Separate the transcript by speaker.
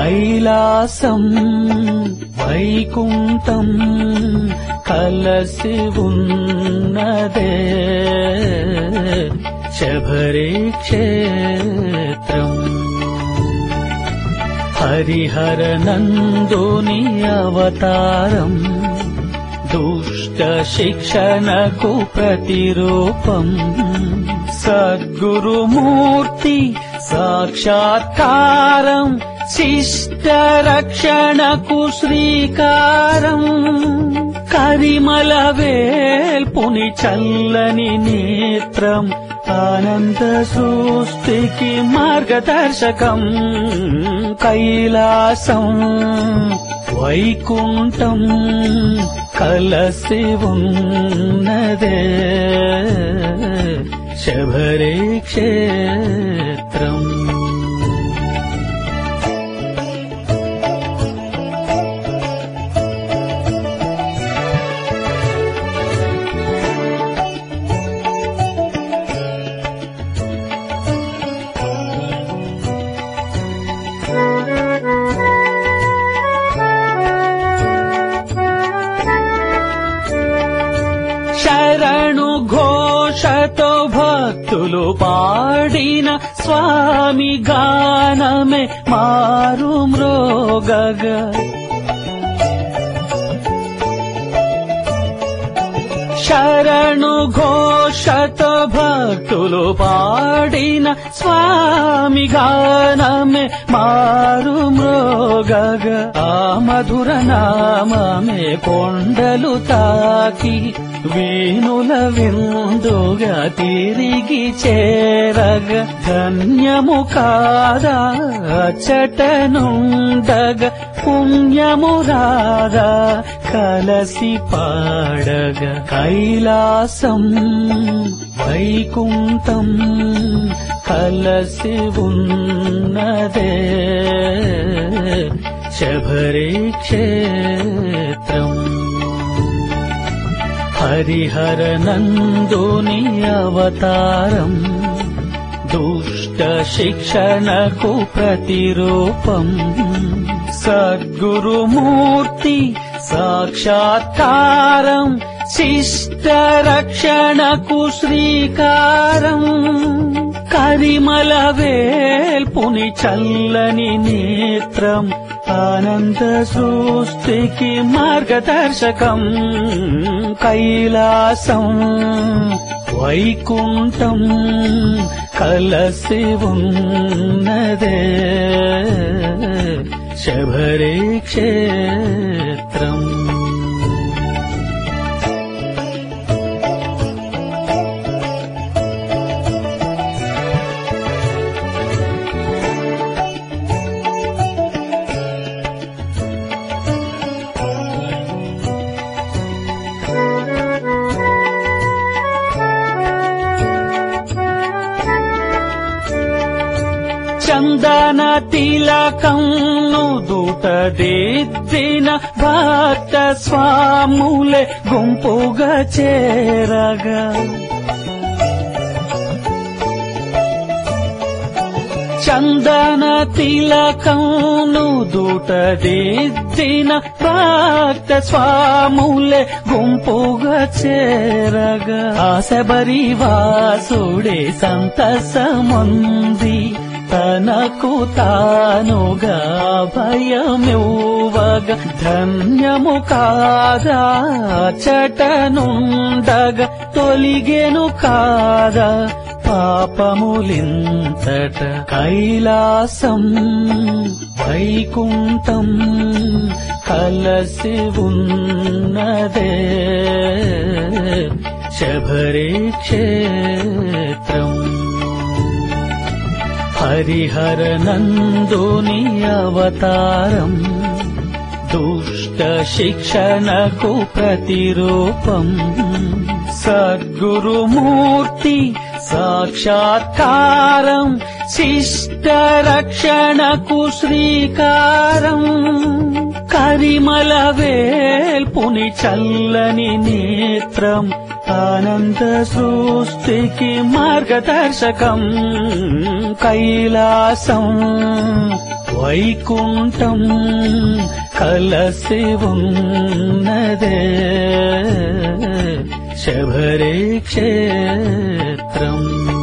Speaker 1: కైలాసం వైకుంఠం కలసి ఉన్నదే శబరి క్షేత్రం హరిహర నందుని అవతారం దుష్ట శిక్షణకు ప్రతిరూపం సద్గురుమూర్తి సాక్షాత్కారం శిష్ట రక్షణకు శ్రీకారం కరిమల వేల్పుని చల్లని నేత్రం ఆనంద సృష్టికి మార్గదర్శకం కైలాసం వైకుంఠం కలసి ఉన్నదే శబరి క్షేత్రం శరణు ఘోషతో భక్తులు పాడిన స్వామి గానమే మారు మ్రోగగ శరణు ఘోషతో భక్తులు పాడిన స్వామి గానమే మారు మ్రోగగ ఆ మధుర నామమే కొండలు తాకి వేణుల విందుగా తిరిగి చేరగ ధన్యము కాదా చటనుండగ పుణ్యము రాదా కలసి పాడగ కైలాసం వైకుంఠం కలసి ఉన్నదే శబరి క్షేత్రం హరిహర నందుని అవతారం దుష్ట శిక్షణకు ప్రతిరూపం సద్గురుమూర్తి సాక్షాత్కారం శిష్ట రక్షణకు శ్రీకారం కరిమల వేల్పుని చల్లని నేత్రం ఆనంద సృష్టికి మార్గదర్శకం కైలాసం వైకుంఠం కలసి ఉన్నదే శబరి క్షేత్రం చందన తిలకంను దూతదిద్దిన భక్త స్వాములే గుంపుగా చేరగా చందన తిలకంను దూతదిద్దిన భక్త స్వాములే గుంపుగా చేరగా ఆశబరి వాసుడే సంతసముంది తనకు తానుగా భయమివ్వగ ధన్యము కాదా చటనుండగ తొలిగెను కాదా పాపములింతట కైలాసం వైకుంఠం కలసి ఉన్నదే శబరి క్షేత్రం హరిహర నందుని అవతారం దుష్ట శిక్షణకు ప్రతిరూపం సద్గురుమూర్తి సాక్షాత్కారం శిష్ట రక్షణకు శ్రీకారం కరిమల వేల్పుని చల్లని నేత్రం ఆనంద సృష్టికి మార్గదర్శకం కైలాసం వైకుంఠం కలసి ఉన్నదే శబరి క్షేత్రం